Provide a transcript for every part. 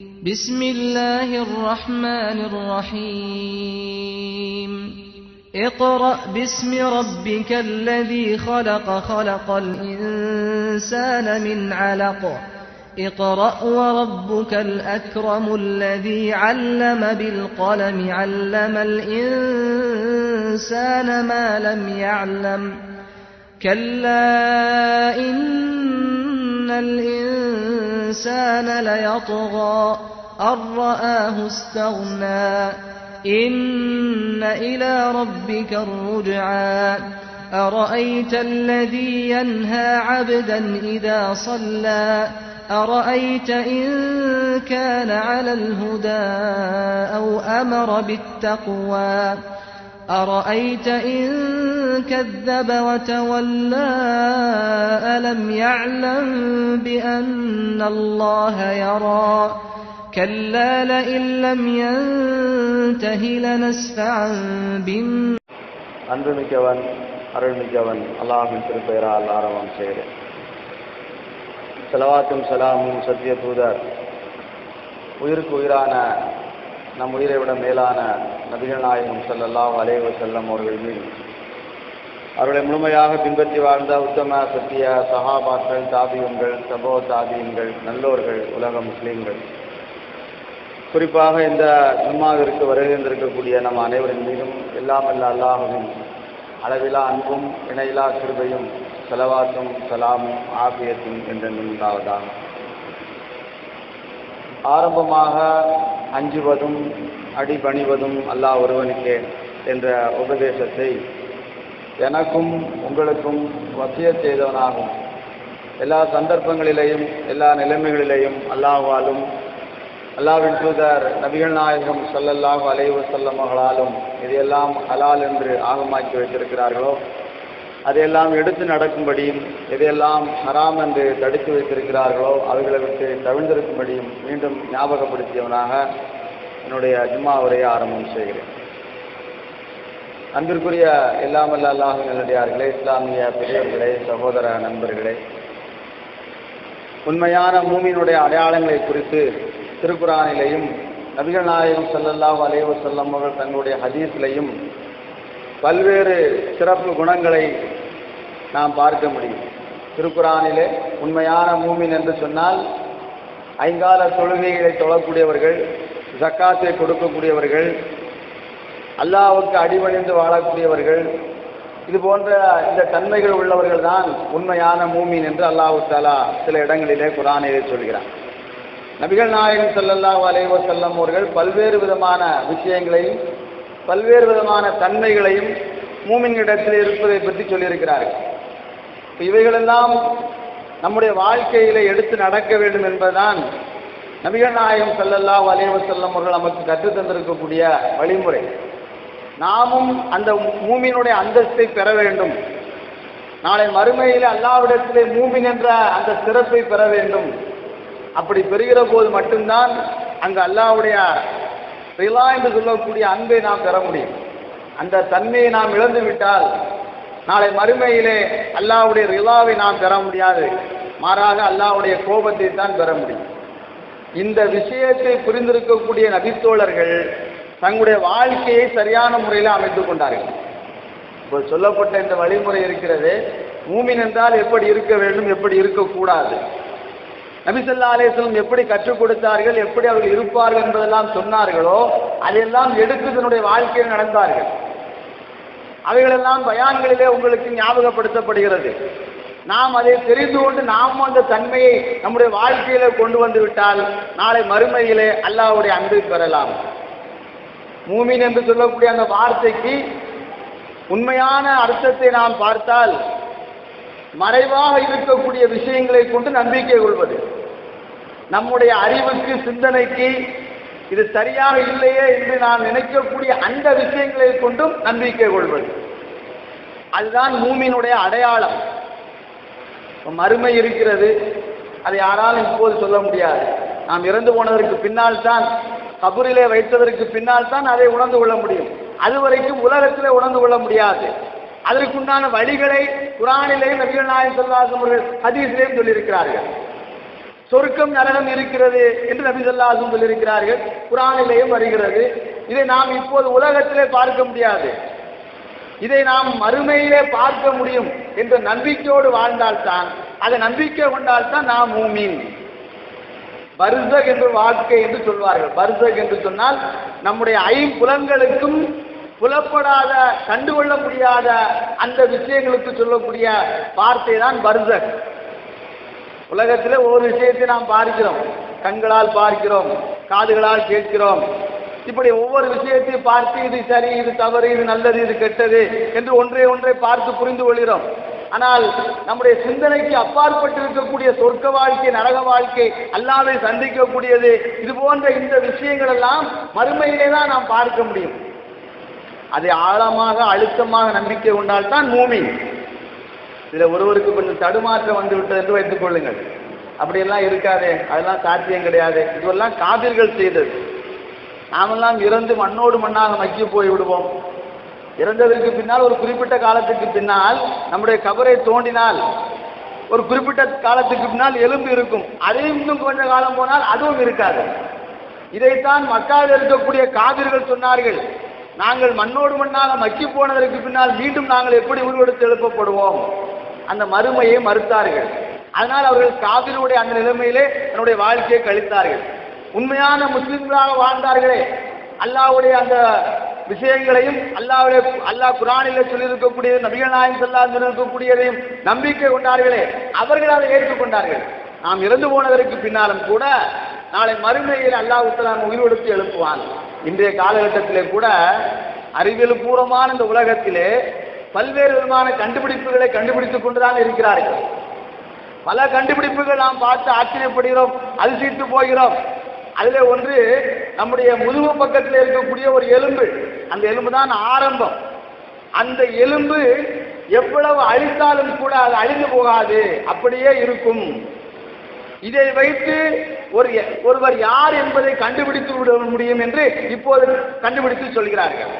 بسم الله الرحمن الرحيم اقرأ باسم ربك الذي خلق خلق الإنسان من علق اقرأ وربك الأكرم الذي علم بالقلم علم الإنسان ما لم يعلم كلا إن الإنسان ليطغى أن رآه استغنى إن إلى ربك الرجعى أرأيت الذي ينهى عبدا إذا صلى أرأيت إن كان على الهدى أو أمر بالتقوى أرأيت إن كذب وتولى ألم يعلم بأن الله يرى كلا لئن لم ينته لنسفعا بن அன்புமிக்கவன் அருள்மிக்கவன் அல்லாஹின் திருப்பெயரால் ஆரம்பம் செய்கிறேன் செலவாத்தும் சலாமும் சத்திய தூதர் உயிருக்கு உயிரான நம் உயிரை விட மேலான நபிகள் நாயகம் ஸல்லல்லாஹு அலைஹி வஸல்லம் அவர்கள் மீது அவர்களை முழுமையாக பின்பற்றி வாழ்ந்த உத்தம சத்திய சஹாபாக்கள் தாபியங்கள் சபோ தாபியங்கள் நல்லோர்கள் உலக முஸ்லீம்கள் குறிப்பாக இந்த ஜும்மாவிற்கு வருகின்றிருக்கக்கூடிய நம் அனைவரின் மீதும் எல்லாம் அல்ல அல்லாஹுவின் அளவிலா அன்பும் இணையிலா கிருபையும் செலவாத்தும் சலாமும் ஆபியத்தும் என்றென்றும் உண்டாவதாக ஆரம்பமாக அஞ்சுவதும் அடிபணிவதும் அல்லாஹ் ஒருவனுக்கே என்ற உபதேசத்தை எனக்கும் உங்களுக்கும் வசிய செய்தவனாகும் எல்லா சந்தர்ப்பங்களிலேயும் எல்லா நிலைமைகளிலேயும் அல்லாஹ்வாலும் அல்லாவின் தூதர் நபிகள் நாயகம் ஸல்லல்லாஹு அலைஹி வஸல்லம் அவர்களாலும் இதையெல்லாம் ஹலால் என்று ஆகமாக்கி வைத்திருக்கிறார்களோ அதையெல்லாம் எடுத்து நடக்கும்படியும் எதையெல்லாம் ஹராம் என்று தடுத்து வைத்திருக்கிறார்களோ அவைகளை விட்டு தவிழ்ந்திருக்கும்படியும் மீண்டும் ஞாபகப்படுத்தியவனாக என்னுடைய ஜும்மா உரையை ஆரம்பம் செய்கிறேன் அன்பிற்குரிய எல்லாமல்ல அல்லாஹ் நல்லடியார்களே இஸ்லாமிய பெரியவர்களே சகோதர நண்பர்களே உண்மையான மூமியினுடைய அடையாளங்களை குறித்து திருக்குறானிலையும் நபிகள் நாயகம் ஸல்லல்லாஹு அலைஹி வஸல்லம் அவர்கள் தங்களுடைய ஹதீஸ்லையும் பல்வேறு சிறப்பு குணங்களை நாம் பார்க்க முடியும் திருக்குறானிலே உண்மையான மூமின் என்று சொன்னால் ஐங்கால தொழுகைகளை தொழக்கூடியவர்கள் ஜக்காத்தை கொடுக்கக்கூடியவர்கள் அல்லாஹ்வுக்கு அடிபணிந்து வாழக்கூடியவர்கள் இது போன்ற இந்த தன்மைகள் உள்ளவர்கள் தான் உண்மையான மூமின் என்று அல்லாஹு தாலா சில இடங்களிலே குரானிலே சொல்கிறார் நபிகள் நாயகம் ஸல்லல்லாஹு அலைஹி வஸல்லம் அவர்கள் பல்வேறு விதமான விஷயங்களையும் பல்வேறு விதமான தன்மைகளையும் மூமின்களிடத்தில் இருப்பதை பற்றி சொல்லியிருக்கிறார்கள் இவைகளெல்லாம் நம்முடைய வாழ்க்கையில எடுத்து நடக்க வேண்டும் என்பதுதான் நபிகள் நாயகம் ஸல்லல்லாஹு அலைஹி வஸல்லம் அவர்கள் நமக்கு கற்றுத் தந்திருக்கக்கூடிய வழிமுறை நாமும் அந்த மூமியினுடைய அந்தஸ்தை பெற வேண்டும் நாளை மறுமையில் அல்லாவிடத்திலே மூமின் என்ற அந்த சிறப்பை பெற வேண்டும் அப்படி பெறுகிற போது மட்டும்தான் அங்கு அல்லாவுடைய ரிலா என்று சொல்லக்கூடிய அன்பை நாம் பெற முடியும் அந்த தன்மையை நாம் இழந்து விட்டால் நாளை மறுமையிலே அல்லாவுடைய ரிலாவை நாம் பெற முடியாது மாறாக அல்லாவுடைய கோபத்தை தான் பெற முடியும் இந்த விஷயத்தை புரிந்திருக்கக்கூடிய நபித்தோழர்கள் தங்களுடைய வாழ்க்கையை சரியான முறையில் அமைத்துக் கொண்டார்கள் இப்போ சொல்லப்பட்ட இந்த வழிமுறை இருக்கிறது மூமின் என்றால் எப்படி இருக்க வேண்டும் எப்படி இருக்கக்கூடாது நபிசல்லா அலேஸ்லம் எப்படி கற்றுக் கொடுத்தார்கள் எப்படி அவர்கள் இருப்பார்கள் என்பதெல்லாம் சொன்னார்களோ அதையெல்லாம் எடுத்து தன்னுடைய வாழ்க்கையில் நடந்தார்கள் அவைகளெல்லாம் பயான்களிலே உங்களுக்கு ஞாபகப்படுத்தப்படுகிறது நாம் அதை தெரிந்து கொண்டு நாம் அந்த தன்மையை நம்முடைய வாழ்க்கையில கொண்டு வந்து விட்டால் நாளை மறுமையிலே அல்லாஹ்வுடைய அன்பை பெறலாம் மூமின் என்று சொல்லக்கூடிய அந்த வார்த்தைக்கு உண்மையான அர்த்தத்தை நாம் பார்த்தால் மறைவாக இருக்கக்கூடிய விஷயங்களை கொண்டு நம்பிக்கை கொள்வது நம்முடைய அறிவுக்கு சிந்தனைக்கு இது சரியாக இல்லையே என்று நாம் நினைக்கக்கூடிய அந்த விஷயங்களை கொண்டும் நம்பிக்கை கொள்வது அதுதான் மூமியினுடைய அடையாளம் மறுமை இருக்கிறது அதை யாராலும் இப்போது சொல்ல முடியாது நாம் இறந்து போனதற்கு பின்னால் தான் கபூரிலே வைத்ததற்கு பின்னால் தான் அதை உணர்ந்து கொள்ள முடியும் அது வரைக்கும் உலகத்திலே உணர்ந்து கொள்ள முடியாது அதற்குண்டான வழிகளை குரானிலேயும் நபிகள் நாயகம் செல்வாசம் அவர்கள் ஹதீஸிலேயும் சொல்லியிருக்கிறார்கள் சொர்க்கம் நரகம் இருக்கிறது என்று நபி சொல்லாசும் சொல்லியிருக்கிறார்கள் குரானிலேயும் வருகிறது இதை நாம் இப்போது உலகத்திலே பார்க்க முடியாது இதை நாம் மறுமையிலே பார்க்க முடியும் என்ற நம்பிக்கையோடு வாழ்ந்தால்தான் அதை நம்பிக்கை கொண்டால்தான் நாம் மூமீன் பர்சக் என்று வாழ்க்கை என்று சொல்வார்கள் பர்சக் என்று சொன்னால் நம்முடைய ஐம்புலன்களுக்கும் புலப்படாத கண்டுகொள்ள முடியாத அந்த விஷயங்களுக்கு சொல்லக்கூடிய வார்த்தை தான் பர்சக் உலகத்தில் ஒவ்வொரு விஷயத்தை நாம் பார்க்கிறோம் கண்களால் பார்க்கிறோம் காதுகளால் கேட்கிறோம் இப்படி ஒவ்வொரு விஷயத்தையும் பார்த்து இது சரி இது தவறு இது நல்லது இது கெட்டது என்று ஒன்றை ஒன்றை பார்த்து புரிந்து கொள்கிறோம் ஆனால் நம்முடைய சிந்தனைக்கு அப்பாற்பட்டு இருக்கக்கூடிய சொர்க்க வாழ்க்கை நரக வாழ்க்கை அல்லாவை சந்திக்கக்கூடியது இது போன்ற இந்த விஷயங்கள் எல்லாம் மறுமையிலே தான் நாம் பார்க்க முடியும் அதை ஆழமாக அழுத்தமாக நம்பிக்கை கொண்டால்தான் மூமி இதுல ஒருவருக்கு கொஞ்சம் தடுமாற்றம் வந்து விட்டது என்று வைத்துக் கொள்ளுங்கள் அப்படியெல்லாம் இருக்காதே அதெல்லாம் சாத்தியம் கிடையாது இதுவெல்லாம் காவிர்கள் செய்தது நாமெல்லாம் இறந்து மண்ணோடு மண்ணாக மக்கி போய் விடுவோம் இறந்ததற்கு பின்னால் ஒரு குறிப்பிட்ட காலத்துக்கு பின்னால் நம்முடைய கபரை தோண்டினால் ஒரு குறிப்பிட்ட காலத்துக்கு பின்னால் எலும்பு இருக்கும் அதையும் இன்னும் கொஞ்ச காலம் போனால் அதுவும் இருக்காது இதைத்தான் மக்காவில் இருக்கக்கூடிய காவிர்கள் சொன்னார்கள் நாங்கள் மண்ணோடு மண்ணாக மக்கி போனதற்கு பின்னால் மீண்டும் நாங்கள் எப்படி உருவெடுத்து எழுப்பப்படுவோம் அந்த மறுமையை மறுத்தார்கள் அதனால் அவர்கள் காவிரியுடைய அந்த நிலைமையிலே தன்னுடைய வாழ்க்கையை கழித்தார்கள் உண்மையான முஸ்லிம்களாக வாழ்ந்தார்களே அல்லாஹ்வுடைய அந்த விஷயங்களையும் அல்லாஹ்வுடைய அல்லாஹ் குரானிலே சொல்லியிருக்கக்கூடிய நபிகள் நாயகம் ஸல்லல்லாஹு அலைஹி இருக்கக்கூடியதையும் நம்பிக்கை கொண்டார்களே அவர்கள் அதை ஏற்றுக்கொண்டார்கள் நாம் இறந்து போனதற்கு பின்னாலும் கூட நாளை மறுமையில் அல்லாஹ் நாம் உயிரோடுத்து எழுப்புவான் இன்றைய காலகட்டத்திலே கூட அறிவியல் பூர்வமான இந்த உலகத்திலே பல்வேறு விதமான கண்டுபிடிப்புகளை கண்டுபிடித்துக் கொண்டுதான் இருக்கிறார்கள் பல கண்டுபிடிப்புகள் நாம் பார்த்து ஆச்சரியப்படுகிறோம் அதிசயித்து போகிறோம் அதிலே ஒன்று நம்முடைய முதுகு பக்கத்தில் இருக்கக்கூடிய ஒரு எலும்பு அந்த எலும்பு தான் ஆரம்பம் அந்த எலும்பு எவ்வளவு அழித்தாலும் கூட அது அழிந்து போகாது அப்படியே இருக்கும் இதை வைத்து ஒரு ஒருவர் யார் என்பதை கண்டுபிடித்து விட முடியும் என்று இப்போது கண்டுபிடித்து சொல்கிறார்கள்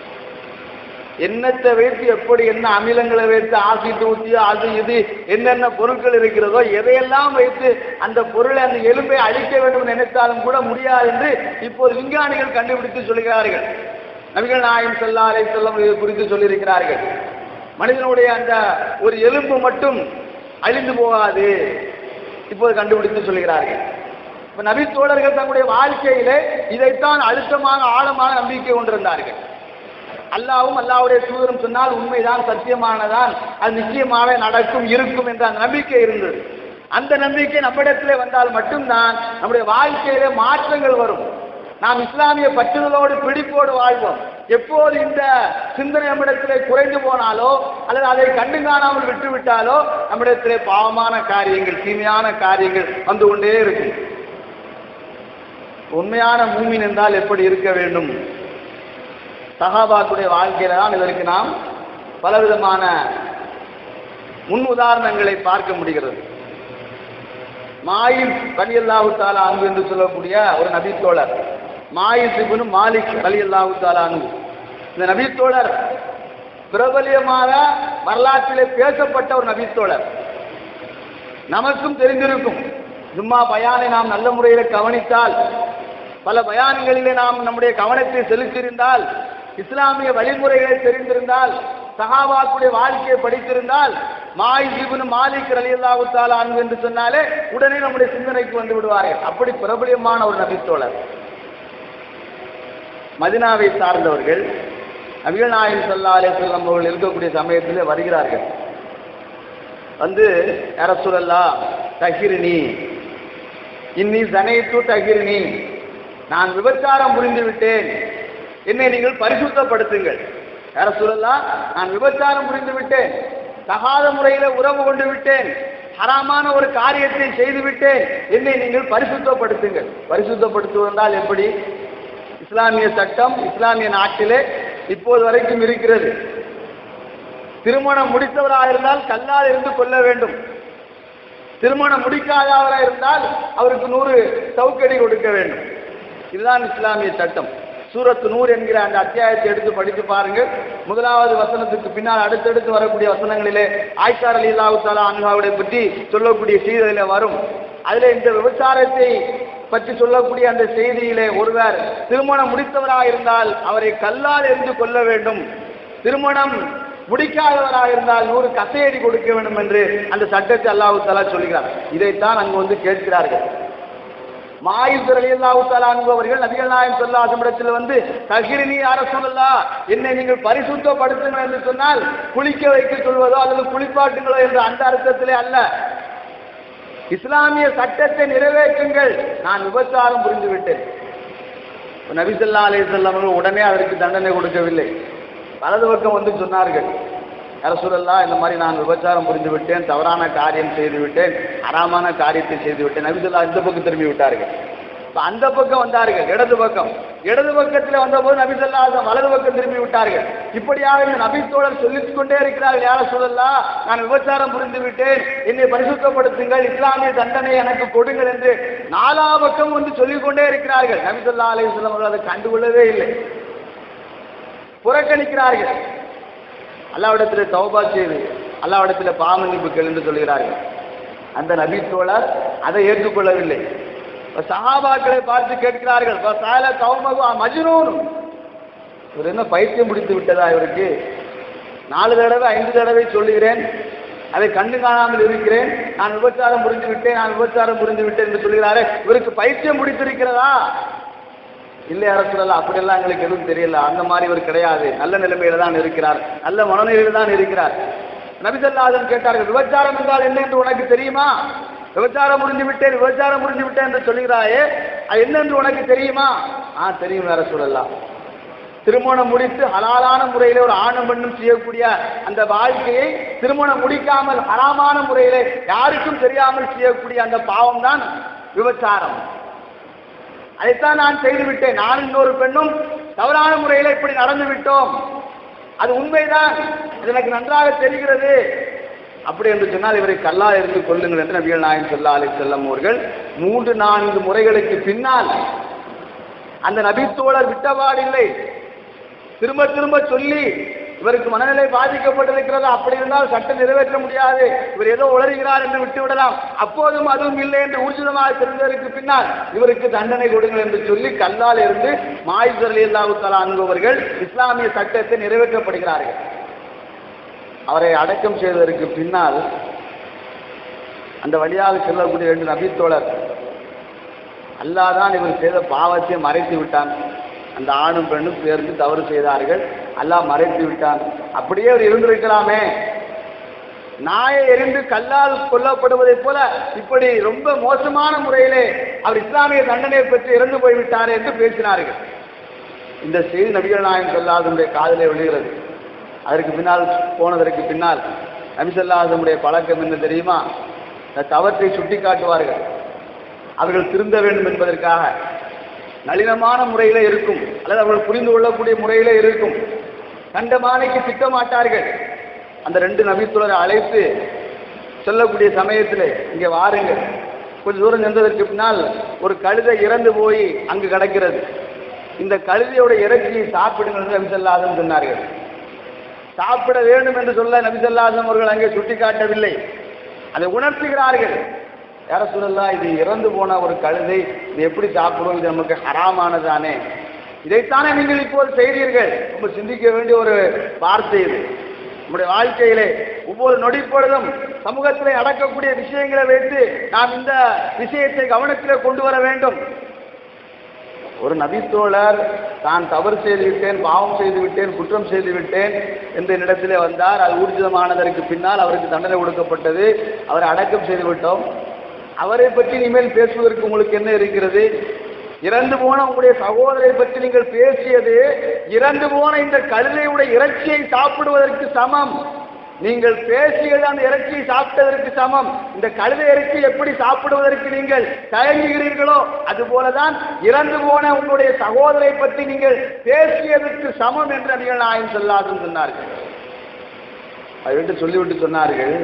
எண்ணத்தை வைத்து எப்படி என்ன அமிலங்களை வைத்து ஆசிட்டு ஊற்றி அது இது என்னென்ன பொருட்கள் இருக்கிறதோ எதையெல்லாம் வைத்து அந்த பொருளை அந்த எலும்பை அழிக்க வேண்டும் என்று நினைத்தாலும் கூட முடியாது என்று இப்போது விஞ்ஞானிகள் கண்டுபிடித்து சொல்கிறார்கள் நபிகள் நாயம் செல்லா அலை செல்லம் இது குறித்து சொல்லியிருக்கிறார்கள் மனிதனுடைய அந்த ஒரு எலும்பு மட்டும் அழிந்து போகாது இப்போது கண்டுபிடித்து சொல்கிறார்கள் இப்ப நபி தோழர்கள் தங்களுடைய வாழ்க்கையிலே இதைத்தான் அழுத்தமாக ஆழமாக நம்பிக்கை கொண்டிருந்தார்கள் அல்லாவும் அல்லாவுடைய தூதரும் சொன்னால் உண்மைதான் சத்தியமானதான் அது நிச்சயமாக நடக்கும் இருக்கும் என்ற அந்த நம்பிக்கை இருந்தது அந்த நம்பிக்கை நம்மிடத்திலே வந்தால் மட்டும்தான் நம்முடைய வாழ்க்கையிலே மாற்றங்கள் வரும் நாம் இஸ்லாமிய பற்றுதலோடு பிடிப்போடு வாழ்வோம் எப்போது இந்த சிந்தனை நம்மிடத்திலே குறைந்து போனாலோ அல்லது அதை கண்டு காணாமல் விட்டுவிட்டாலோ நம்மிடத்திலே பாவமான காரியங்கள் தீமையான காரியங்கள் வந்து கொண்டே இருக்கும் உண்மையான மூமின் என்றால் எப்படி இருக்க வேண்டும் சஹாபாக்குடைய வாழ்க்கையில தான் இதற்கு நாம் பலவிதமான முன் உதாரணங்களை பார்க்க முடிகிறது மாயிஸ் அலி அல்லாஹு தாலா அன்பு என்று சொல்லக்கூடிய ஒரு நபித்தோழர் மாயிஸ் இப்னு மாலிக் அலி அல்லாஹு தாலா அன்பு இந்த நபித்தோழர் பிரபலியமாக வரலாற்றிலே பேசப்பட்ட ஒரு நபித்தோழர் நமக்கும் தெரிந்திருக்கும் ஜும்மா பயானை நாம் நல்ல முறையில் கவனித்தால் பல பயான்களிலே நாம் நம்முடைய கவனத்தை செலுத்தியிருந்தால் இஸ்லாமிய வழிமுறைகளை தெரிந்திருந்தால் சஹாபாக்குடைய வாழ்க்கையை படித்திருந்தால் மாய் ஜிபுன் மாலிக் அலி அல்லாஹு தாலா அன்பு என்று சொன்னாலே உடனே நம்முடைய சிந்தனைக்கு வந்து விடுவார்கள் அப்படி பிரபலியமான ஒரு நபித்தோழர் மதினாவை சார்ந்தவர்கள் நபிகள் நாயகம் சல்லா அலிஸ்லாம் அவர்கள் இருக்கக்கூடிய சமயத்தில் வருகிறார்கள் வந்து அரசுலல்லா தகிரினி இன்னி சனைத்து தகிரினி நான் விபச்சாரம் புரிந்து விட்டேன் என்னை நீங்கள் பரிசுத்தப்படுத்துங்கள் யார சொல்லலாம் நான் விபச்சாரம் புரிந்து விட்டேன் தகாத முறையில் உறவு கொண்டு விட்டேன் ஹராமான ஒரு காரியத்தை செய்து விட்டேன் என்னை நீங்கள் பரிசுத்தப்படுத்துங்கள் பரிசுத்தப்படுத்துவதால் எப்படி இஸ்லாமிய சட்டம் இஸ்லாமிய நாட்டிலே இப்போது வரைக்கும் இருக்கிறது திருமணம் முடித்தவராக இருந்தால் கல்லால் இருந்து கொள்ள வேண்டும் திருமணம் முடிக்காதவராக இருந்தால் அவருக்கு நூறு சவுக்கடி கொடுக்க வேண்டும் இதுதான் இஸ்லாமிய சட்டம் சூரத்து நூறு என்கிற அந்த அத்தியாயத்தை எடுத்து படித்து பாருங்கள் முதலாவது வசனத்துக்கு பின்னால் அடுத்தடுத்து வரக்கூடிய வசனங்களிலே ஆய்சார் அலி அல்லாஹு தாலா அன்ஹாவுடைய பற்றி சொல்லக்கூடிய செய்தியில வரும் அதுல இந்த விபச்சாரத்தை பற்றி சொல்லக்கூடிய அந்த செய்தியிலே ஒருவர் திருமணம் முடித்தவராக இருந்தால் அவரை கல்லால் எரிந்து கொள்ள வேண்டும் திருமணம் முடிக்காதவராக இருந்தால் நூறு கசையடி கொடுக்க வேண்டும் என்று அந்த சட்டத்தை அல்லாஹு தாலா சொல்கிறார் இதைத்தான் அங்கு வந்து கேட்கிறார்கள் மாயிசர் அலி அல்லாஹு தாலா அன்பவர்கள் நபிகள் நாயகம் சொல்லாசமிடத்தில் வந்து தகிரினி யார சொல்லலா என்னை நீங்கள் பரிசுத்தப்படுத்துங்கள் என்று சொன்னால் குளிக்க வைக்க சொல்வதோ அல்லது குளிப்பாட்டுங்களோ என்ற அந்த அர்த்தத்திலே அல்ல இஸ்லாமிய சட்டத்தை நிறைவேற்றுங்கள் நான் விபச்சாரம் புரிந்து விட்டேன் நபிசல்லா அலிசல்லாம் அவர்கள் உடனே அதற்கு தண்டனை கொடுக்கவில்லை வலது பக்கம் வந்து சொன்னார்கள் அரசுலல்லா இந்த மாதிரி நான் விபச்சாரம் புரிந்து விட்டேன் தவறான காரியம் செய்து விட்டேன் அறாமான காரியத்தை செய்து விட்டேன் நபிசல்லா இந்த பக்கம் திரும்பி விட்டார்கள் இப்ப அந்த பக்கம் வந்தார்கள் இடது பக்கம் இடது பக்கத்தில் வந்தபோது நபிசல்லா வலது பக்கம் திரும்பி விட்டார்கள் இப்படியாக இந்த நபித்தோழர் சொல்லிக் கொண்டே இருக்கிறார்கள் யார சொல்லலா நான் விபச்சாரம் புரிந்து விட்டேன் என்னை பரிசுத்தப்படுத்துங்கள் இஸ்லாமிய தண்டனை எனக்கு கொடுங்கள் என்று நாலா பக்கம் வந்து சொல்லிக் கொண்டே இருக்கிறார்கள் நபிசல்லா அலையம் அவர்கள் அதை கண்டுகொள்ளவே இல்லை புறக்கணிக்கிறார்கள் அல்லாவிடத்தில் தௌபா செய்து அல்லாவிடத்தில் பாமன்னிப்பு கேள் என்று சொல்கிறார்கள் அந்த நபி தோழர் அதை ஏற்றுக்கொள்ளவில்லை இப்ப சஹாபாக்களை பார்த்து கேட்கிறார்கள் இப்ப சால கௌமகு மஜ்னூன் இவர் என்ன பைத்தியம் பிடித்து விட்டதா இவருக்கு நாலு தடவை ஐந்து தடவை சொல்லுகிறேன் அதை கண்டு காணாமல் இருக்கிறேன் நான் விபச்சாரம் புரிந்து விட்டேன் நான் விபச்சாரம் புரிந்து விட்டேன் என்று சொல்கிறாரே இவருக்கு பைத்தியம் பிடித்திருக்கிறதா இல்லை அரசுல அப்படியெல்லாம் எங்களுக்கு எதுவும் தெரியல அந்த மாதிரி இவர் கிடையாது நல்ல நிலைமையில தான் இருக்கிறார் நல்ல மனநிலையில தான் இருக்கிறார் நபிசல்லாதன் கேட்டார்கள் விபச்சாரம் என்றால் என்ன என்று உனக்கு தெரியுமா விபச்சாரம் புரிந்து விட்டேன் விபச்சாரம் புரிந்து விட்டேன் என்று சொல்கிறாயே அது என்ன என்று உனக்கு தெரியுமா ஆ தெரியும் வேற சொல்லலாம் திருமணம் முடித்து ஹலாலான முறையில ஒரு ஆணும் பெண்ணும் செய்யக்கூடிய அந்த வாழ்க்கையை திருமணம் முடிக்காமல் ஹராமான முறையில யாருக்கும் தெரியாமல் செய்யக்கூடிய அந்த பாவம் தான் விபச்சாரம் அதைத்தான் நான் செய்து விட்டேன் நான் இன்னொரு பெண்ணும் தவறான முறையில் இப்படி நடந்து விட்டோம் அது உண்மைதான் இது எனக்கு நன்றாக தெரிகிறது அப்படி என்று சொன்னால் இவரை கல்லா இருந்து கொள்ளுங்கள் என்று நபிகள் நாயகம் சொல்லா அலி செல்லம் அவர்கள் மூன்று நான்கு முறைகளுக்கு பின்னால் அந்த நபித்தோழர் விட்டபாடில்லை திரும்ப திரும்ப சொல்லி இவருக்கு மனநிலை பாதிக்கப்பட்டிருக்கிறது அப்படி இருந்தால் சட்டம் நிறைவேற்ற முடியாது இவர் ஏதோ உளறுகிறார் என்று விட்டுவிடலாம் அப்போதும் அதுவும் இல்லை என்று ஊர்ஜிதமாக தெரிந்ததற்கு பின்னால் இவருக்கு தண்டனை கொடுங்கள் என்று சொல்லி கல்லால் இருந்து மாயிசர் அலி அல்லாஹு தலா அன்பவர்கள் இஸ்லாமிய சட்டத்தை நிறைவேற்றப்படுகிறார்கள் அவரை அடக்கம் செய்வதற்கு பின்னால் அந்த வழியாக செல்லக்கூடிய ரெண்டு நபித்தோழர் அல்லாதான் இவர் செய்த பாவத்தை மறைத்து விட்டான் அந்த ஆணும் பெண்ணும் சேர்ந்து தவறு செய்தார்கள் அல்லாஹ் மறைத்து விட்டான் அப்படியே அவர் இருந்திருக்கலாமே நாயை எரிந்து கல்லால் கொல்லப்படுவதைப் போல இப்படி ரொம்ப மோசமான முறையிலே அவர் இஸ்லாமிய தண்டனையை பெற்று இறந்து போய்விட்டார் என்று பேசினார்கள் இந்த செய்தி நபிகள் நாயகம் சொல்லாதனுடைய காதிலே விழுகிறது அதற்கு பின்னால் போனதற்கு பின்னால் நபிசல்லாதனுடைய பழக்கம் என்ன தெரியுமா இந்த தவற்றை சுட்டி காட்டுவார்கள் அவர்கள் திருந்த வேண்டும் என்பதற்காக நளினமான முறையில இருக்கும் அல்லது அவர்கள் புரிந்து கொள்ளக்கூடிய முறையில இருக்கும் கண்டமானைக்கு திட்ட மாட்டார்கள் அந்த ரெண்டு நபித்துலரை அழைத்து சொல்லக்கூடிய சமயத்தில் இங்கே வாருங்கள் கொஞ்ச தூரம் சென்றதற்கு பின்னால் ஒரு கழுதை இறந்து போய் அங்கு கிடக்கிறது இந்த கழுதையோட இறைச்சியை சாப்பிடுங்கள் என்று நபிசல்லாசன் சொன்னார்கள் சாப்பிட வேண்டும் என்று சொல்ல நபிசல்லாசன் அவர்கள் அங்கே சுட்டி காட்டவில்லை அதை உணர்த்துகிறார்கள் யார சொல்லலாம் இது இறந்து போன ஒரு கழுதை இது எப்படி சாப்பிடுவோம் இது நமக்கு ஹராமானதானே இதைத்தானே நீங்கள் இப்போது செய்தீர்கள் ரொம்ப சிந்திக்க வேண்டிய ஒரு வார்த்தை இது நம்முடைய வாழ்க்கையிலே ஒவ்வொரு நொடிப்பொழுதும் சமூகத்திலே நடக்கக்கூடிய விஷயங்களை வைத்து நாம் இந்த விஷயத்தை கவனத்திலே கொண்டு வர வேண்டும் ஒரு நபித்தோழர் தான் தவறு செய்து விட்டேன் பாவம் செய்து விட்டேன் குற்றம் செய்து விட்டேன் என்ற இடத்திலே வந்தார் அது ஊர்ஜிதமானதற்கு பின்னால் அவருக்கு தண்டனை கொடுக்கப்பட்டது அவரை அடக்கம் செய்து விட்டோம் அவரை பற்றி இனிமேல் பேசுவதற்கு உங்களுக்கு என்ன இருக்கிறது இறந்து போன உங்களுடைய சகோதரை பற்றி நீங்கள் பேசியது இறந்து போன இந்த கழுதையுடைய இறைச்சியை சாப்பிடுவதற்கு சமம் நீங்கள் பேசியது அந்த இறைச்சியை சாப்பிட்டதற்கு சமம் இந்த கழுதை இறைச்சி எப்படி சாப்பிடுவதற்கு நீங்கள் தயங்குகிறீர்களோ அதுபோலதான் இறந்து போன உங்களுடைய சகோதரை பற்றி நீங்கள் பேசியதற்கு சமம் என்று நீங்கள் நாயம் சொல்லாதுன்னு சொன்னார்கள் அதை விட்டு சொல்லிவிட்டு சொன்னார்கள்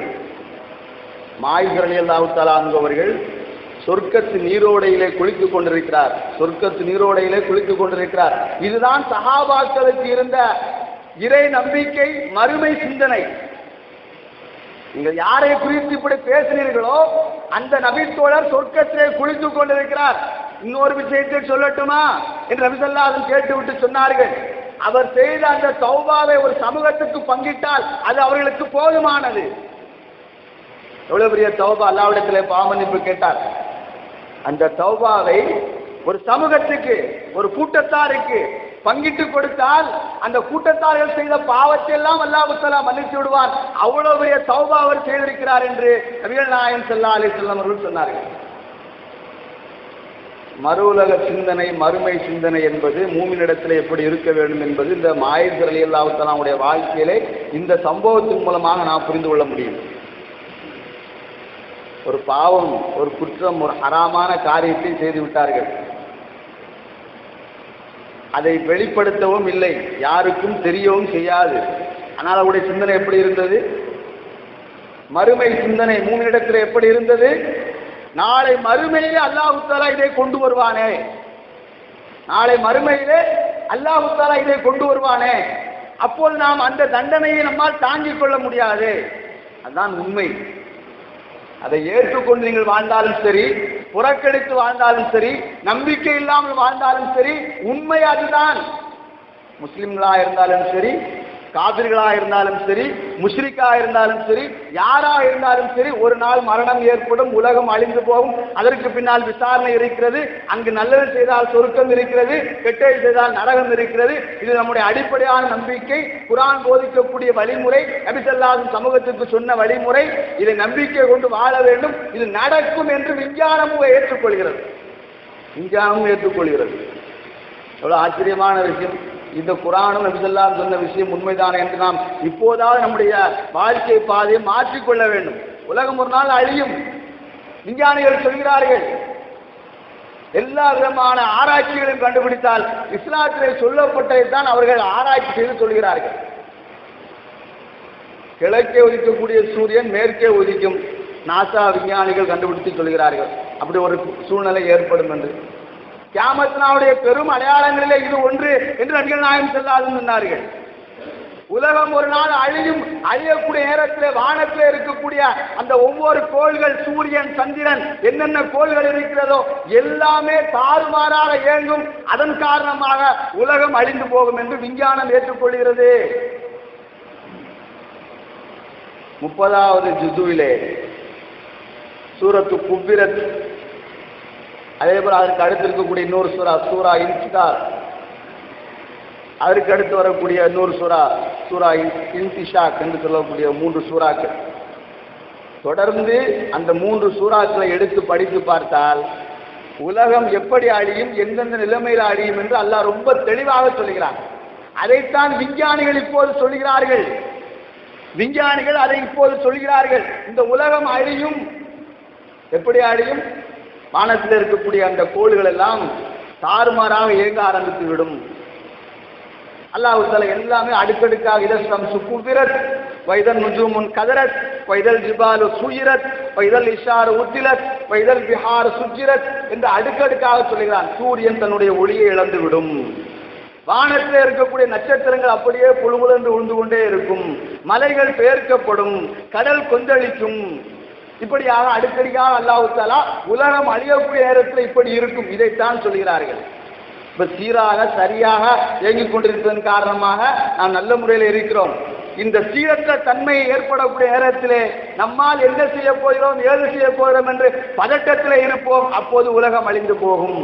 மாய்கரணி அல்லாஹாலா என்பவர்கள் சொர்க்கத்து நீரோடையிலே குளித்துக் கொண்டிருக்கிறார் சொர்க்கத்து நீரோடையிலே குளித்துக் கொண்டிருக்கிறார் இதுதான் சஹாபாக்களுக்கு இருந்த இறை நம்பிக்கை மறுமை சிந்தனை நீங்கள் யாரை குறித்து இப்படி பேசினீர்களோ அந்த நபித்தோழர் சொர்க்கத்திலே குளித்துக் கொண்டிருக்கிறார் இன்னொரு விஷயத்தை சொல்லட்டுமா என்று நபிசல்லாதன் கேட்டுவிட்டு சொன்னார்கள் அவர் செய்த அந்த தௌபாவை ஒரு சமூகத்துக்கு பங்கிட்டால் அது அவர்களுக்கு போதுமானது எவ்வளவு பெரிய தௌபா அல்லாவிடத்திலே பாவமன்னிப்பு கேட்டார் அந்த தௌபாவை ஒரு சமூகத்துக்கு ஒரு கூட்டத்தாருக்கு பங்கிட்டு கொடுத்தால் அந்த கூட்டத்தார்கள் செய்த பாவத்தை எல்லாம் அல்லாஹுத்தலா மன்னித்து விடுவார் அவ்வளவு பெரிய தௌபா அவர் செய்திருக்கிறார் என்று நபிகள் நாயன் செல்லா அலி செல்லம் அவர்கள் சொன்னார்கள் மறு உலக சிந்தனை மறுமை சிந்தனை என்பது மூமினிடத்தில் எப்படி இருக்க வேண்டும் என்பது இந்த மாயிர் அலி அல்லாஹுத்தலாவுடைய வாழ்க்கையிலே இந்த சம்பவத்தின் மூலமாக நாம் புரிந்து கொள்ள முடியும் ஒரு பாவம் ஒரு குற்றம் ஒரு ஹராமான காரியத்தை செய்து விட்டார்கள் அதை வெளிப்படுத்தவும் இல்லை யாருக்கும் தெரியவும் செய்யாது ஆனால் அவருடைய சிந்தனை எப்படி இருந்தது மறுமை சிந்தனை மூணிடத்தில் எப்படி இருந்தது நாளை மறுமையிலே அல்லாஹு தாலா இதை கொண்டு வருவானே நாளை மறுமையிலே அல்லாஹு தாலா இதை கொண்டு வருவானே அப்போது நாம் அந்த தண்டனையை நம்மால் தாங்கிக் கொள்ள முடியாது அதுதான் உண்மை அதை ஏற்றுக்கொண்டு நீங்கள் வாழ்ந்தாலும் சரி புறக்கணித்து வாழ்ந்தாலும் சரி நம்பிக்கை இல்லாமல் வாழ்ந்தாலும் சரி உண்மை அதுதான் முஸ்லிம்களா இருந்தாலும் சரி காபிர்களா இருந்தாலும் சரி முஷ்ரிக்கா இருந்தாலும் சரி யாரா இருந்தாலும் சரி ஒரு நாள் மரணம் ஏற்படும் உலகம் அழிந்து போகும் அதற்கு பின்னால் விசாரணை இருக்கிறது அங்கு நல்லது செய்தால் சொருக்கம் இருக்கிறது கெட்டது செய்தால் நரகம் இருக்கிறது இது நம்முடைய அடிப்படையான நம்பிக்கை குரான் போதிக்கக்கூடிய வழிமுறை நபிசல்லாதும் சமூகத்துக்கு சொன்ன வழிமுறை இதை நம்பிக்கை கொண்டு வாழ வேண்டும் இது நடக்கும் என்று விஞ்ஞானமும் ஏற்றுக்கொள்கிறது விஞ்ஞானமும் ஏற்றுக்கொள்கிறது எவ்வளவு ஆச்சரியமான விஷயம் இந்த குரானும் நபிசல்லாம் சொன்ன விஷயம் உண்மைதானே என்று நாம் இப்போதாவது நம்முடைய வாழ்க்கை பாதையை மாற்றிக்கொள்ள வேண்டும் உலகம் ஒரு நாள் அழியும் விஞ்ஞானிகள் சொல்கிறார்கள் எல்லா விதமான ஆராய்ச்சிகளையும் கண்டுபிடித்தால் இஸ்லாத்திலே சொல்லப்பட்டதை தான் அவர்கள் ஆராய்ச்சி செய்து சொல்கிறார்கள் கிழக்கே உதிக்கக்கூடிய சூரியன் மேற்கே உதிக்கும் நாசா விஞ்ஞானிகள் கண்டுபிடித்து சொல்கிறார்கள் அப்படி ஒரு சூழ்நிலை ஏற்படும் என்று கியாமத்தினாவுடைய பெரும் அடையாளங்களிலே இது ஒன்று என்று நடிகர் நாயகம் செல்லாது சொன்னார்கள் உலகம் ஒரு நாள் அழியும் அழியக்கூடிய நேரத்தில் வானத்தில் இருக்கக்கூடிய அந்த ஒவ்வொரு கோள்கள் சூரியன் சந்திரன் என்னென்ன கோள்கள் இருக்கிறதோ எல்லாமே தாறுமாறாக இயங்கும் அதன் காரணமாக உலகம் அழிந்து போகும் என்று விஞ்ஞானம் ஏற்றுக்கொள்கிறது முப்பதாவது ஜுதுவிலே சூரத்து குபிரத் அதே போல அதற்கு அடுத்து இருக்கக்கூடிய இன்னொரு சூறா சூரா இன்சிதார் அதற்கு அடுத்து வரக்கூடிய இன்னொரு சூறா சூரா இன்சிஷாக் என்று சொல்லக்கூடிய மூன்று சூறாக்கள் தொடர்ந்து அந்த மூன்று சூறாக்களை எடுத்து படித்து பார்த்தால் உலகம் எப்படி அழியும் எந்தெந்த நிலைமையில் அழியும் என்று அல்லாஹ் ரொம்ப தெளிவாக சொல்லுகிறார் அதைத்தான் விஞ்ஞானிகள் இப்போது சொல்கிறார்கள் விஞ்ஞானிகள் அதை இப்போது சொல்கிறார்கள் இந்த உலகம் அழியும் எப்படி அழியும் வானத்தில் இருக்கக்கூடிய அந்த கோள்கள் எல்லாம் தாறுமாறாக இயங்க ஆரம்பித்து விடும் அல்லாஹு தஆலா எல்லாமே அடுக்கடுக்காக இதம் சுக்குபிரத் வைதல் நுஜூமுன் கதரத் வைதல் ஜிபாலு சுயிரத் வைதல் இஷார் உத்திலத் வைதல் பிஹார் சுஜிரத் என்று அடுக்கடுக்காக சொல்லுகிறான் சூரியன் தன்னுடைய ஒளியை இழந்து விடும் வானத்தில் இருக்கக்கூடிய நட்சத்திரங்கள் அப்படியே புழுகுலன்று உழுந்து கொண்டே இருக்கும் மலைகள் பெயர்க்கப்படும் கடல் கொந்தளிக்கும் இப்படியாக அடுக்கடியாக அல்லாஹு தாலா உலகம் அழியக்கூடிய நேரத்தில் இப்படி இருக்கும் இதைத்தான் சொல்கிறார்கள் இப்ப சீராக சரியாக இயங்கிக் கொண்டிருப்பதன் காரணமாக நாம் நல்ல முறையில் இருக்கிறோம் இந்த சீரற்ற தன்மை ஏற்படக்கூடிய நேரத்திலே நம்மால் என்ன செய்ய போகிறோம் ஏது செய்ய போகிறோம் என்று பதட்டத்தில் இருப்போம் அப்போது உலகம் அழிந்து போகும்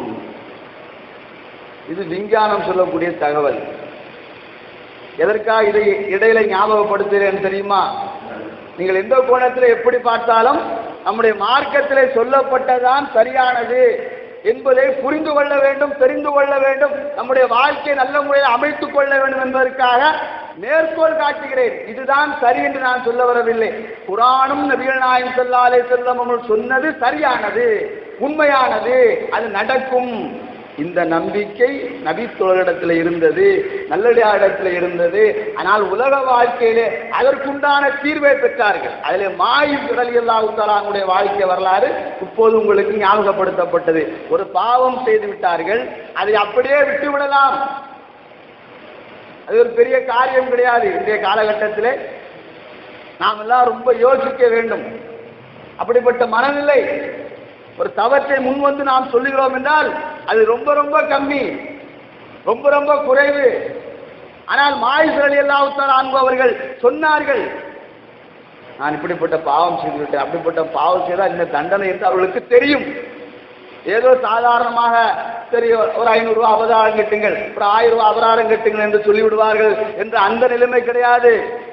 இது விஞ்ஞானம் சொல்லக்கூடிய தகவல் எதற்காக இதை இடையில ஞாபகப்படுத்துகிறேன் தெரியுமா நீங்கள் எந்த கோணத்தில் எப்படி பார்த்தாலும் நம்முடைய மார்க்கத்திலே சொல்லப்பட்டதான் சரியானது என்பதை புரிந்து கொள்ள வேண்டும் தெரிந்து கொள்ள வேண்டும் நம்முடைய வாழ்க்கையை நல்ல முறையில் அமைத்துக் கொள்ள வேண்டும் என்பதற்காக மேற்கோள் காட்டுகிறேன் இதுதான் சரி என்று நான் சொல்ல வரவில்லை குரானும் நபிகள் நாயம் சொல்லாலே செல்லம் அவர்கள் சொன்னது சரியானது உண்மையானது அது நடக்கும் இந்த நம்பிக்கை நபித்தோழரிடத்தில் இருந்தது நல்லடியாரிடத்தில் இருந்தது ஆனால் உலக வாழ்க்கையிலே அதற்குண்டான தீர்வை பெற்றார்கள் அதில் மாயு அலி அல்லாஹுத்தலாங்களுடைய வாழ்க்கை வரலாறு இப்போது உங்களுக்கு ஞாபகப்படுத்தப்பட்டது ஒரு பாவம் செய்து விட்டார்கள் அதை அப்படியே விட்டு விடலாம் அது ஒரு பெரிய காரியம் கிடையாது இன்றைய காலகட்டத்திலே நாம் எல்லாம் ரொம்ப யோசிக்க வேண்டும் அப்படிப்பட்ட மனநிலை ஒரு தவற்றை முன் வந்து நாம் சொல்லுகிறோம் என்றால் அது ரொம்ப ரொம்ப கம்மி ரொம்ப ரொம்ப குறைவு ஆனால் மாயிசரலி அல்லாஹுத்தால் அன்பவர்கள் சொன்னார்கள் நான் இப்படிப்பட்ட பாவம் செய்து விட்டேன் அப்படிப்பட்ட பாவம் செய்தால் இந்த தண்டனை என்று அவர்களுக்கு தெரியும் ஏதோ சாதாரணமாக சரி ஒரு ஐநூறு ரூபாய் அபதாரம் கட்டுங்கள் ஒரு ஆயிரம் ரூபாய் அபராரம் கட்டுங்கள் என்று சொல்லிவிடுவார்கள் என்று அந்த நிலைமை கிடையாது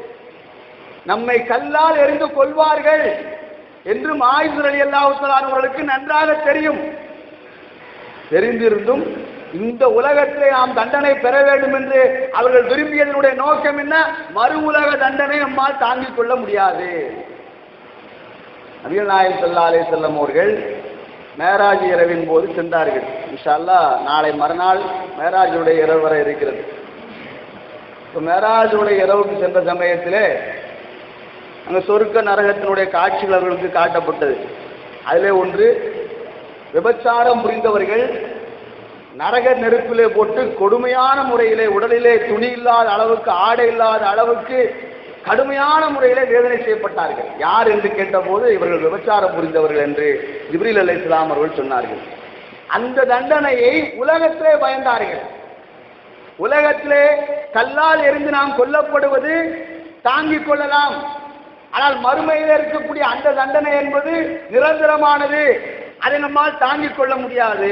நம்மை கல்லால் எறிந்து கொள்வார்கள் என்று மாயுதர் அலி அல்லாஹுத்தலானவர்களுக்கு நன்றாக தெரியும் தெரிந்திருந்தும் இந்த உலகத்திலே நாம் தண்டனை பெற வேண்டும் என்று அவர்கள் விரும்பியதனுடைய நோக்கம் என்ன மறு உலக தண்டனை நம்மால் தாங்கிக் கொள்ள முடியாது நபிகள் நாயகம் ஸல்லல்லாஹு அலைஹி வஸல்லம் அவர்கள் மேராஜ் இரவின் போது சென்றார்கள் இன்ஷா அல்லாஹ் நாளை மறுநாள் மேராஜுடைய இரவு வர இருக்கிறது இப்போ மேராஜுடைய இரவுக்கு சென்ற சமயத்திலே அங்கே சொர்க்க நரகத்தினுடைய காட்சிகள் அவர்களுக்கு காட்டப்பட்டது அதிலே ஒன்று விபச்சாரம் புரிந்தவர்கள் நரக நெருப்பிலே போட்டு கொடுமையான முறையிலே உடலிலே துணி இல்லாத அளவுக்கு ஆடை இல்லாத அளவுக்கு கடுமையான முறையிலே வேதனை செய்யப்பட்டார்கள் யார் என்று கேட்டபோது இவர்கள் விபச்சாரம் புரிந்தவர்கள் என்று ஜிப்ரீல் அலை இஸ்லாம் அவர்கள் சொன்னார்கள் அந்த தண்டனையை உலகத்திலே பயந்தார்கள் உலகத்திலே கல்லால் எரிந்து நாம் கொல்லப்படுவது தாங்கிக் கொள்ளலாம் ஆனால் மறுமையில் இருக்கக்கூடிய அந்த தண்டனை என்பது நிரந்தரமானது அதை நம்மால் தாங்கிக் கொள்ள முடியாது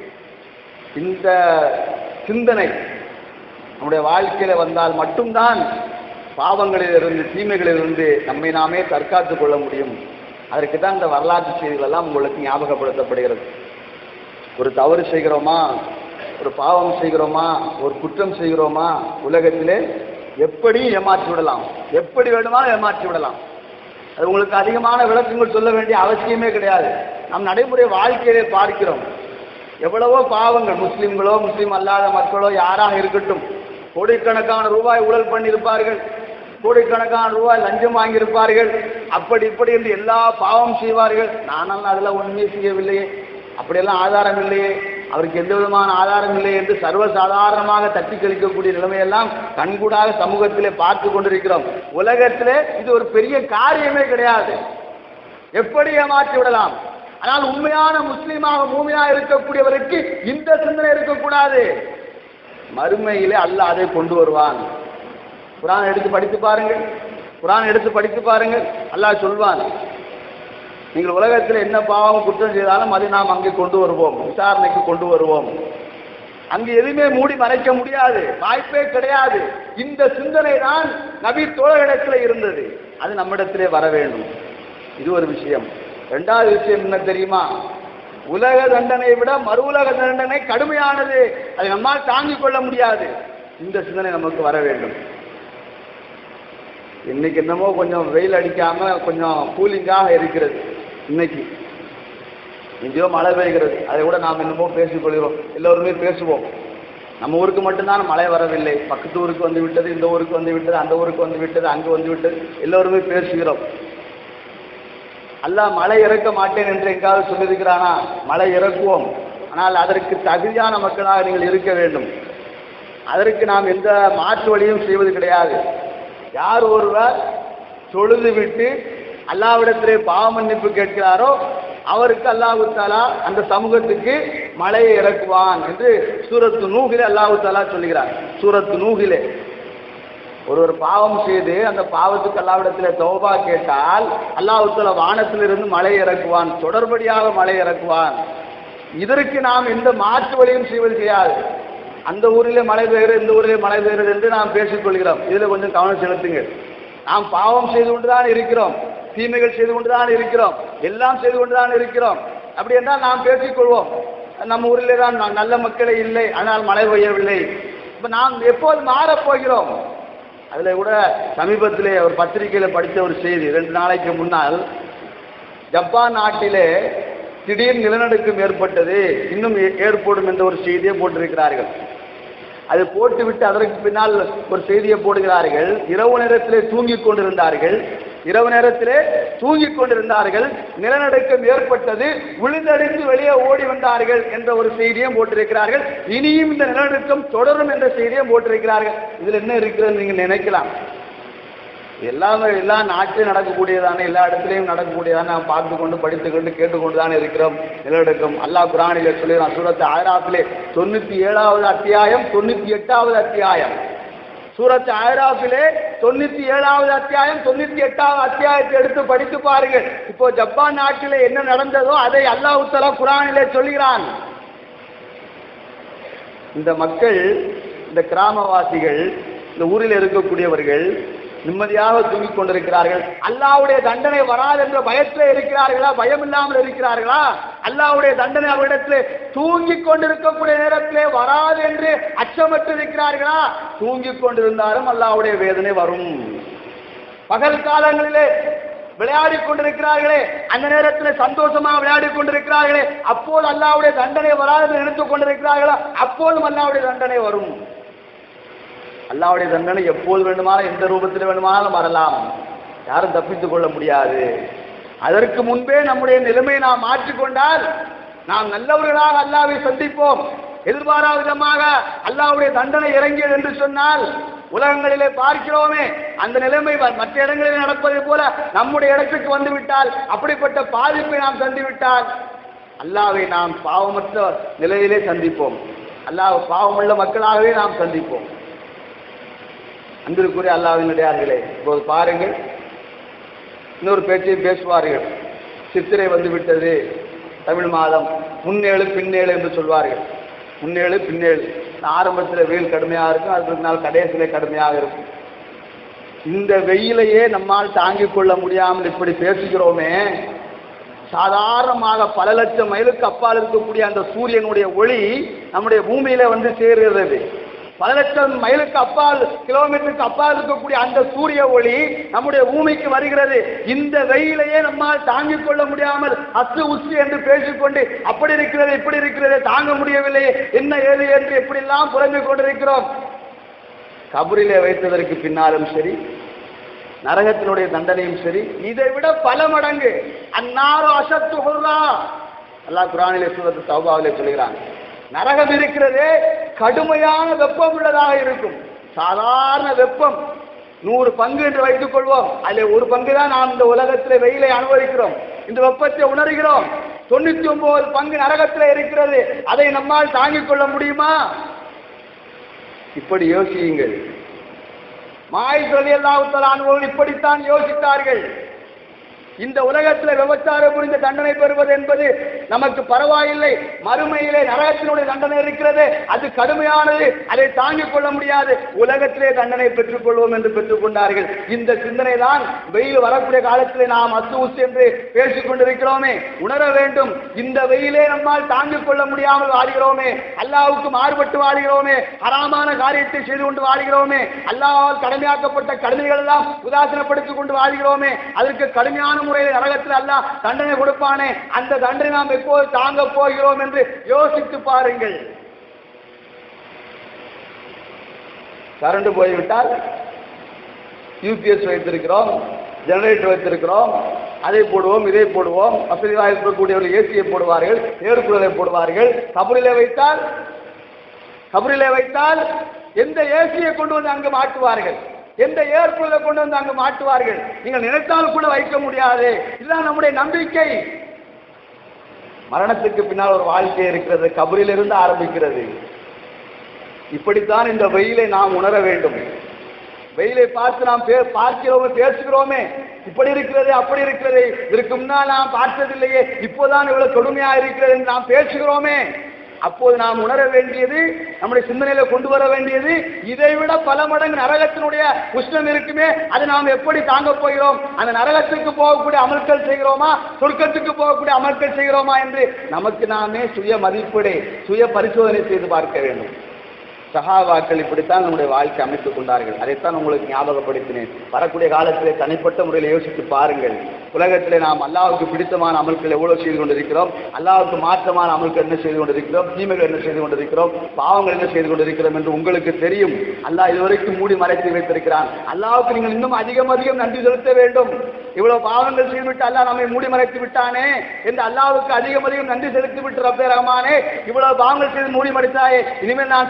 இந்த சிந்தனை நம்முடைய வாழ்க்கையில வந்தால் மட்டும்தான் பாவங்களிலிருந்து தீமைகளிலிருந்து நம்மை நாமே தற்காத்துக் கொள்ள முடியும் அதற்கு தான் இந்த வரலாற்று செய்திகள் எல்லாம் உங்களுக்கு ஞாபகப்படுத்தப்படுகிறது ஒரு தவறு செய்கிறோமா ஒரு பாவம் செய்கிறோமா ஒரு குற்றம் செய்கிறோமா உலகத்திலே எப்படி ஏமாற்றி விடலாம் எப்படி வேண்டுமானாலும் ஏமாற்றி விடலாம் அது உங்களுக்கு அதிகமான விளக்கங்கள் சொல்ல வேண்டிய அவசியமே கிடையாது நம் நடைமுறை வாழ்க்கையிலே பார்க்கிறோம் எவ்வளவோ பாவங்கள் முஸ்லிம்களோ முஸ்லீம் அல்லாத மக்களோ யாராக இருக்கட்டும் கோடிக்கணக்கான ரூபாய் ஊழல் பண்ணியிருப்பார்கள் கோடிக்கணக்கான ரூபாய் லஞ்சம் வாங்கியிருப்பார்கள் அப்படி இப்படி என்று எல்லா பாவம் செய்வார்கள் நானெல்லாம் அதெல்லாம் ஒன்றுமே செய்யவில்லையே அப்படியெல்லாம் ஆதாரம் இல்லையே அவருக்கு எந்த விதமான ஆதாரம் இல்லை என்று சர்வசாதாரணமாக தட்டி கழிக்கக்கூடிய நிலைமையெல்லாம் கண்கூடாக சமூகத்திலே பார்த்து கொண்டிருக்கிறோம் உலகத்திலே இது ஒரு பெரிய காரியமே கிடையாது எப்படி ஏமாற்றி விடலாம் ஆனால் உண்மையான முஸ்லீமாக மூமியாக இருக்கக்கூடியவருக்கு இந்த சிந்தனை இருக்கக்கூடாது மறுமையிலே அல்லாஹ் அதை கொண்டு வருவான் குரான் எடுத்து படித்து பாருங்கள் குரான் எடுத்து படித்து பாருங்கள் அல்லாஹ் சொல்வான் நீங்கள் உலகத்தில் என்ன பாவம் குற்றம் செய்தாலும் அதை நாம் அங்கே கொண்டு வருவோம் விசாரணைக்கு கொண்டு வருவோம் அங்கு எதுவுமே மூடி மறைக்க முடியாது வாய்ப்பே கிடையாது இந்த சிந்தனை தான் நபி தோழரிடத்தில் இருந்தது அது நம்மிடத்திலே வர வேண்டும் இது ஒரு விஷயம் ரெண்டாவது விஷயம் என்ன தெரியுமா உலக தண்டனை விட மறு உலக தண்டனை கடுமையானது அதை நம்மால் தாங்கிக் கொள்ள முடியாது இந்த சிந்தனை நமக்கு வர வேண்டும் இன்னைக்கு என்னமோ கொஞ்சம் வெயில் அடிக்காம கொஞ்சம் கூலிங்காக இருக்கிறது இன்னைக்கு எங்கேயோ மழை பெய்கிறது அதை கூட நாம் என்னமோ பேசிக்கொள்கிறோம் எல்லோருமே பேசுவோம் நம்ம ஊருக்கு மட்டும்தான் மழை வரவில்லை பக்கத்து ஊருக்கு வந்து விட்டது இந்த ஊருக்கு வந்து விட்டது அந்த ஊருக்கு வந்து விட்டது அங்கே வந்து விட்டது எல்லோருமே பேசுகிறோம் அல்லாஹ் மழை இறக்க மாட்டேன் என்று எங்காவது சொல்லியிருக்கிறானா மழை இறக்குவோம் ஆனால் அதற்கு தகுதியான மக்களாக நீங்கள் இருக்க வேண்டும் அதற்கு நாம் எந்த மாற்று வழியும் செய்வது கிடையாது யார் ஒருவர் தொழுது விட்டு அல்லாவிடத்திலே பாவ மன்னிப்பு கேட்கிறாரோ அவருக்கு அல்லாஹு தாலா அந்த சமூகத்துக்கு மழையை இறக்குவான் என்று சூரத்து நூகிலே அல்லாஹு தாலா சொல்லுகிறார் சூரத்து நூகிலே ஒரு ஒரு பாவம் செய்து அந்த பாவத்துக்கு அல்லாவிடத்தில் தௌபா கேட்டால் அல்லாஹுத்தால வானத்திலிருந்து மழை இறக்குவான் தொடர்படியாக மழை இறக்குவான் இதற்கு நாம் எந்த மாற்று வழியும் செய்வது கிடையாது அந்த ஊரிலே மழை பெய்கிறது இந்த ஊரிலே மழை பெய்கிறது என்று நாம் பேசிக்கொள்கிறோம் இதில் கொஞ்சம் கவனம் செலுத்துங்கள் நாம் பாவம் செய்து கொண்டுதான் இருக்கிறோம் தீமைகள் செய்து கொண்டுதான் இருக்கிறோம் எல்லாம் செய்து கொண்டுதான் இருக்கிறோம் அப்படி என்றால் நாம் பேசிக்கொள்வோம் நம்ம ஊரிலே தான் ந- நல்ல மக்களே இல்லை ஆனால் மழை பெய்யவில்லை இப்போ நாம் எப்போது மாறப் போகிறோம் அதில் கூட சமீபத்திலே ஒரு பத்திரிகையில் படித்த ஒரு செய்தி ரெண்டு நாளைக்கு முன்னால் ஜப்பான் நாட்டிலே திடீர் நிலநடுக்கம் ஏற்பட்டது இன்னும் ஏ- ஏற்படும் என்ற ஒரு செய்தியை போட்டிருக்கிறார்கள் அது போட்டுவிட்டு அதற்கு பின்னால் ஒரு செய்தியை போடுகிறார்கள் இரவு நேரத்திலே தூங்கிக் கொண்டிருந்தார்கள் இரவு நேரத்திலே தூங்கிக் கொண்டிருந்தார்கள் நிலநடுக்கம் ஏற்பட்டது விழுந்தடித்து வெளியே ஓடி வந்தார்கள் என்ற ஒரு செய்தியும் போட்டிருக்கிறார்கள் இனியும் இந்த நிலநடுக்கம் தொடரும் என்ற செய்தியும் போட்டிருக்கிறார்கள் இதில் என்ன இருக்கிறது நீங்கள் நினைக்கலாம் எல்லாமே எல்லா நாட்டிலும் நடக்கக்கூடியதானே எல்லா இடத்துலையும் நடக்கக்கூடியதானே நாம் பார்த்து கொண்டு படித்து கொண்டு கேட்டுக்கொண்டு தான் இருக்கிறோம் நிலநடுக்கம் அல்லாஹ் குரானிலே சொல்லி நான் சூரத்து ஆயிராத்திலே தொண்ணூற்றி ஏழாவது அத்தியாயம் தொண்ணூற்றி எட்டாவது அத்தியாயம் சூரத் ஆயிராஃபிலே தொண்ணூத்தி ஏழாவது அத்தியாயம் தொண்ணூத்தி எட்டாவது அத்தியாயத்தை எடுத்து படித்து பாருங்கள் இப்போ ஜப்பான் நாட்டிலே என்ன நடந்ததோ அதை அல்லாஹ் தலா குரானிலே சொல்கிறான் இந்த மக்கள் இந்த கிராமவாசிகள் இந்த ஊரில் இருக்கக்கூடியவர்கள் நிம்மதியாக தூங்கிக் கொண்டிருக்கிறார்கள் அல்லாவுடைய தண்டனை வராது என்ற பயத்தில் இருக்கிறார்களா பயம் இல்லாமல் இருக்கிறார்களா அல்லாவுடைய தண்டனை அவரிடத்தில் தூங்கிக் கொண்டிருக்கக்கூடிய நேரத்திலே வராது என்று அச்சமற்று இருக்கிறார்களா தூங்கிக் கொண்டிருந்தாலும் அல்லாவுடைய வேதனை வரும் பகல் காலங்களிலே விளையாடி கொண்டிருக்கிறார்களே அந்த நேரத்தில் சந்தோஷமாக விளையாடி கொண்டிருக்கிறார்களே அப்போது அல்லாவுடைய தண்டனை வராது என்று நினைத்துக் கொண்டிருக்கிறார்களா அப்போதும் அல்லாவுடைய தண்டனை வரும் அல்லாவுடைய தண்டனை எப்போது வேண்டுமானாலும் எந்த ரூபத்தில் வேண்டுமானாலும் வரலாம் யாரும் தப்பித்துக் கொள்ள முடியாது அதற்கு முன்பே நம்முடைய நிலைமையை நாம் மாற்றிக்கொண்டால் நாம் நல்லவர்களாக அல்லாவை சந்திப்போம் எதிர்பாராத விதமாக அல்லாவுடைய தண்டனை இறங்கியது என்று சொன்னால் உலகங்களிலே பார்க்கிறோமே அந்த நிலைமை வ- மற்ற இடங்களில் நடப்பதை போல நம்முடைய இடத்துக்கு வந்து விட்டால் அப்படிப்பட்ட பாதிப்பை நாம் சந்திவிட்டால் அல்லாவை நாம் பாவமற்ற நிலையிலே சந்திப்போம் அல்லாஹ் பாவமுள்ள மக்களாகவே நாம் சந்திப்போம் அன்பிற்குரிய அல்லாவினுடையார்களே இப்போது பாருங்கள் இன்னொரு பேச்சை பேசுவார்கள் சித்திரை வந்து விட்டது தமிழ் மாதம் முன்னேழு பின்னேழு என்று சொல்வார்கள் முன்னேழு பின்னேழு ஆரம்பத்தில் வெயில் கடுமையாக இருக்கும் அதுக்கு நாள் கடைசியில் கடுமையாக இருக்கும் இந்த வெயிலையே நம்மால் தாங்கிக் கொள்ள முடியாமல் இப்படி பேசுகிறோமே சாதாரணமாக பல லட்சம் மைலுக்கு அப்பால் இருக்கக்கூடிய அந்த சூரியனுடைய ஒளி நம்முடைய பூமியில வந்து சேருகிறது பல லட்சம் மைலுக்கு அப்பால் கிலோமீட்டருக்கு அப்பால் இருக்கக்கூடிய அந்த சூரிய ஒளி நம்முடைய பூமிக்கு வருகிறது இந்த வெயிலையே நம்மால் தாங்கிக் கொள்ள முடியாமல் அசு உசு என்று பேசிக்கொண்டு அப்படி இருக்கிறது இப்படி இருக்கிறது தாங்க முடியவில்லை என்ன ஏது என்று எப்படியெல்லாம் புலம்பிக் கொண்டிருக்கிறோம் கபரிலே வைத்ததற்கு பின்னாலும் சரி நரகத்தினுடைய தண்டனையும் சரி இதை விட பல மடங்கு அந்நாரோ அசத்து ஹுர்ரா அல்லாஹ் குரானிலே சூரத்து தௌபாவிலே சொல்கிறான் நரகம் இருக்கிறதே கடுமையான வெப்பம் உள்ளதாக இருக்கும் சாதாரண வெப்பம் நூறு பங்கு என்று வைத்துக் கொள்வோம் அதில் ஒரு பங்கு தான் நாம் இந்த உலகத்தில் வெயிலை அனுபவிக்கிறோம் இந்த வெப்பத்தை உணர்கிறோம் தொண்ணூத்தி ஒன்பது பங்கு நரகத்தில் இருக்கிறது அதை நம்மால் தாங்கிக் கொள்ள முடியுமா இப்படி யோசியுங்கள் மாய் சொல்லி அல்லாஹுத்தலான் இப்படித்தான் யோசித்தார்கள் இந்த உலகத்தில் விபச்சாரம் புரிந்த தண்டனை பெறுவது என்பது நமக்கு பரவாயில்லை மறுமையிலே நரகத்தினுடைய தண்டனை இருக்கிறது அது கடுமையானது அதை தாங்கிக் கொள்ள முடியாது உலகத்திலே தண்டனை பெற்றுக் கொள்வோம் என்று பெற்றுக் கொண்டார்கள் இந்த சிந்தனை தான் வெயில் வரக்கூடிய காலத்திலே நாம் அசு உசு என்று பேசிக் கொண்டிருக்கிறோமே உணர வேண்டும் இந்த வெயிலே நம்மால் தாங்கிக் கொள்ள முடியாமல் வாழ்கிறோமே அல்லாவுக்கு மாறுபட்டு வாழ்கிறோமே ஹராமான காரியத்தை செய்து கொண்டு வாழ்கிறோமே அல்லாவால் கடமையாக்கப்பட்ட கடமைகள் எல்லாம் உதாசீனப்படுத்திக் கொண்டு வாழ்கிறோமே அதற்கு கடுமையான முறையில் நரகத்தில் அல்லாஹ் தண்டனை கொடுப்பானே அந்த தண்டனை நாம் எப்போது தாங்க போகிறோம் என்று யோசித்து பாருங்கள் கரண்ட் போய்விட்டால் யூபிஎஸ் வைத்திருக்கிறோம் ஜெனரேட்டர் வைத்திருக்கிறோம் அதை போடுவோம் இதை போடுவோம் வசதியாக இருக்கக்கூடியவர்கள் ஏசியை போடுவார்கள் ஏற்குழலை போடுவார்கள் கபரிலே வைத்தால் கபரிலே வைத்தால் எந்த ஏசியை கொண்டு வந்து அங்கு மாட்டுவார்கள் எந்த ஏற்புகளை கொண்டு வந்து அங்கு மாட்டுவார்கள் நீங்கள் நினைத்தால் கூட வைக்க முடியாது இதுதான் நம்முடைய நம்பிக்கை மரணத்துக்கு பின்னால் ஒரு வாழ்க்கை இருக்கிறது கபரிலிருந்து ஆரம்பிக்கிறது இப்படித்தான் இந்த வெயிலை நாம் உணர வேண்டும் வெயிலை பார்த்து நாம் பே பார்க்கிறோமே பேசுகிறோமே இப்படி இருக்கிறது அப்படி இருக்கிறது இதற்கு முன்னால் நாம் பார்த்ததில்லையே இப்போதான் இவ்வளவு கொடுமையா இருக்கிறது என்று நாம் பேசுகிறோமே அப்போது நாம் உணர வேண்டியது நம்முடைய சிந்தனையில கொண்டு வர வேண்டியது இதை விட பல மடங்கு நரகத்தினுடைய உஷ்ணம் இருக்குமே அது நாம் எப்படி தாங்க போகிறோம் அந்த நரகத்துக்கு போகக்கூடிய அமல்கள் செய்கிறோமா சொர்க்கத்துக்கு போகக்கூடிய அமல்கள் செய்கிறோமா என்று நமக்கு நாமே சுய மதிப்பீடு சுய பரிசோதனை செய்து பார்க்க வேண்டும் சஹாபாக்கள் இப்படித்தான் நம்முடைய வாழ்க்கை அமைத்துக் கொண்டார்கள் அதைத்தான் உங்களுக்கு ஞாபகப்படுத்தினேன் வரக்கூடிய காலத்திலே தனிப்பட்ட முறையில் யோசித்து பாருங்கள் உலகத்திலே நாம் அல்லாவுக்கு பிடித்தமான அமல்கள் எவ்வளவு செய்து கொண்டிருக்கிறோம் அல்லாவுக்கு மாற்றமான அமல்கள் என்ன செய்து கொண்டிருக்கிறோம் தீமைகள் என்ன செய்து கொண்டிருக்கிறோம் பாவங்கள் என்ன செய்து கொண்டிருக்கிறோம் என்று உங்களுக்கு தெரியும் அல்லாஹ் இதுவரைக்கும் மூடி மறைத்து வைத்திருக்கிறான் அல்லாவுக்கு நீங்கள் இன்னும் அதிகம் அதிகம் நன்றி செலுத்த வேண்டும் இவ்வளவு பாவங்கள் செய்துவிட்டு அல்லாஹ் நம்மை மூடி மறைத்து விட்டானே என்று அல்லாவுக்கு அதிகம் அதிகம் நன்றி செலுத்தி விட்டு ரப்பே ரஹ்மானே இவ்வளவு பாவங்கள் செய்து மூடி மறைத்தாயே இனிமேல் நான் செய்ய மாட்டேன்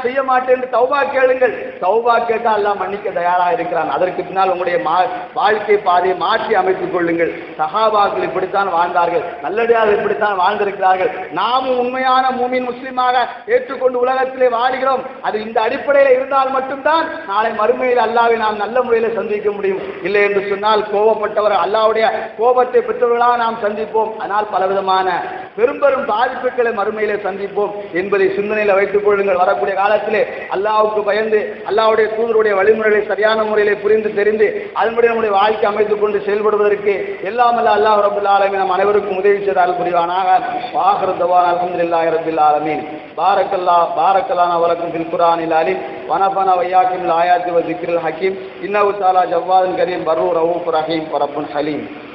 என்று தௌபா கேளுங்கள் தௌபா கேட்டால் அல்லாஹ் மன்னிக்க தயாராக இருக்கிறான் அதற்கு பின்னால் உங்களுடைய மா- வாழ்க்கை பாதையை மாற்றி அமைத்துக் கொள்ளுங்கள் சஹாபாக்கள் இப்படித்தான் வாழ்ந்தார்கள் நல்லடியாக இப்படித்தான் வாழ்ந்திருக்கிறார்கள் நாமும் உண்மையான மூமின் முஸ்லிமாக ஏற்றுக்கொண்டு உலகத்திலே வாழ்கிறோம் அது இந்த அடிப்படையில் இருந்தால் மட்டும்தான் நாளை மறுமையில் அல்லாவை நாம் நல்ல முறையில் சந்திக்க முடியும் இல்லை என்று சொன்னால் கோபப்பட்டவர் அல்லாவுடைய கோபத்தை பெற்றவர்களாக நாம் சந்திப்போம் ஆனால் பலவிதமான பெரும் பெரும் பாதிப்புகளை மறுமையிலே சந்திப்போம் என்பதை சிந்தனையில் வைத்துக் கொள்ளுங்கள் வரக்கூடிய காலத்திலே அல்லாவுக்கு பயந்து அல்லாவுடைய தூதருடைய வழிமுறைகளை சரியான முறையிலே புரிந்து தெரிந்து அதன்படி நம்முடைய வாழ்க்கை அமைத்துக் கொண்டு செயல்படுவதற்கு எல்லாம் அல்ல அல்லாஹ் ரபுல் ஆலமீன் நம் அனைவருக்கும் உதவி செய்தால் புரிவானாக வாகரத்தவான் அல்ஹம்துலில்லாஹி ரபில் ஆலமீன் பாரக்கல்லா பாரக்கல்லான வலக்கும் ஃபில் குர்ஆனில் அலீம் வனஃபன வையாக்கிம் ஆயாத்தி வ திக்ரில் ஹக்கீம் இன்னஹு தஆலா ஜவ்வாதுன் கரீம் பர்ரு ரவுஃப் ரஹீம் வரப்புன் ஹலீம்